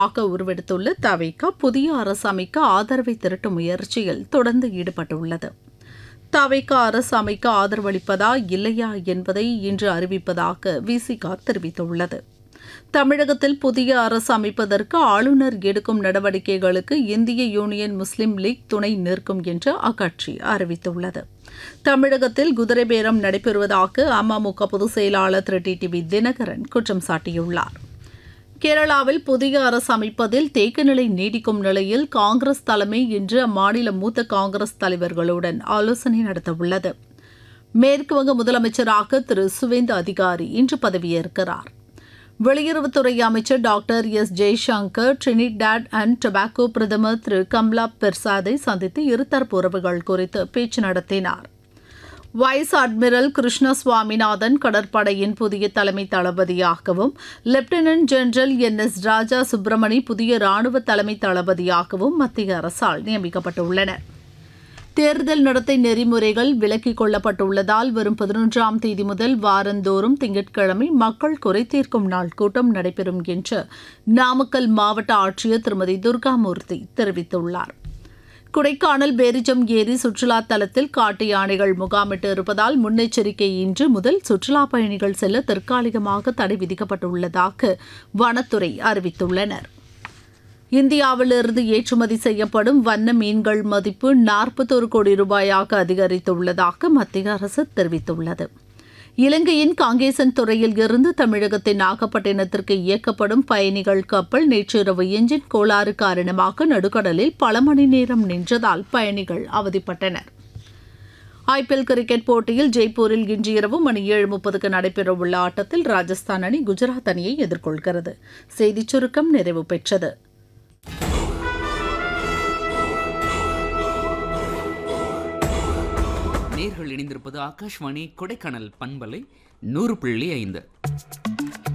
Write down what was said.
ஆக உருவெடுத்துள்ள தவிக புதிய அரசு அமைக்க ஆதரவை திரட்டும் முயற்சியில் தொடர்ந்து ஈடுபட்டுள்ளது தவிக அரசு அமைக்க ஆதரவளிப்பதா இல்லையா என்பதை இன்று அறிவிப்பதாக விசிகா தெரிவித்துள்ளது தமிழகத்தில் புதிய அரசு அமைப்பதற்கு ஆளுநர் எடுக்கும் நடவடிக்கைகளுக்கு இந்திய யூனியன் முஸ்லீம் லீக் துணை நிற்கும் என்று அக்கட்சி அறிவித்துள்ளது தமிழகத்தில் குதிரை பேரம் நடைபெறுவதாக அமமுக பொதுச் செயலாளர் திரு டி டிவி தினகரன் குற்றம் சாட்டியுள்ளார் கேரளாவில் புதிய அரசு அமைப்பதில் தேக்கநிலை நீடிக்கும் நிலையில் காங்கிரஸ் தலைமை இன்று அம்மாநில மூத்த காங்கிரஸ் தலைவர்களுடன் ஆலோசனை நடத்தவுள்ளது மேற்குவங்க முதலமைச்சராக திரு சுவேந்து அதிகாரி இன்று பதவியேற்கிறார் வெளியுறவுத்துறை அமைச்சர் doctor S Jaishankar Trinidad and Tobago பிரதமர் திரு கம்லா பெர்சாதை சந்தித்து இருதரப்பு உறவுகள் குறித்து பேச்சு நடத்தினார் வைஸ் அட்மிரல் கிருஷ்ண சுவாமிநாதன் கடற்படையின் புதிய தலைமை தளபதியாகவும் lieutenant general N S Raja Subramani புதிய ராணுவ தலைமை தளபதியாகவும் மத்திய அரசால் நியமிக்கப்பட்டுள்ளனர் தேர்தல் நடத்தை நெறிமுறைகள் விலக்கிக் கொள்ளப்பட்டுள்ளதால் வரும் பதினொன்றாம் தேதி முதல் வாரந்தோறும் திங்கட்கிழமை மக்கள் குறை தீர்க்கும் நாள் கூட்டம் நடைபெறும் என்று நாமக்கல் மாவட்ட ஆட்சியர் திருமதி துர்காமூர்த்தி தெரிவித்துள்ளார் கொடைக்கானல் பேரிஜம் ஏரி சுற்றுலா தலத்தில் காட்டு யானைகள் முகாமிட்டு இருப்பதால் முன்னெச்சரிக்கை இன்று முதல் சுற்றுலா பயணிகள் செல்ல தற்காலிகமாக தடை விதிக்கப்பட்டுள்ளதாக வனத்துறை அறிவித்துள்ளனர் இந்தியாவிலிருந்து ஏற்றுமதி செய்யப்படும் வண்ண மீன்கள் மதிப்பு நாற்பத்தோரு கோடி ரூபாயாக அதிகரித்துள்ளதாக மத்திய அரசு தெரிவித்துள்ளது இலங்கையின் காங்கேசன் துறையில் இருந்து தமிழகத்தின் நாகப்பட்டினத்திற்கு இயக்கப்படும் பயணிகள் கப்பல் நேற்றிரவு எஞ்சின் கோளாறு காரணமாக நடுக்கடலில் பல மணி நேரம் நின்றதால் பயணிகள் அவதிப்பட்டனர் ஐபிஎல் கிரிக்கெட் போட்டியில் ஜெய்ப்பூரில் இன்று இரவு மணி ஏழு முப்பதுக்கு நடைபெறவுள்ள ஆட்டத்தில் ராஜஸ்தான் அணி குஜராத் அணியை எதிர்கொள்கிறது செய்திச் சுருக்கம் நிறைவு பெற்றது நேர்கள் இணைந்திருப்பது ஆகாஷ்வாணி கொடைக்கானல் பண்பலை நூறு புள்ளி ஐந்து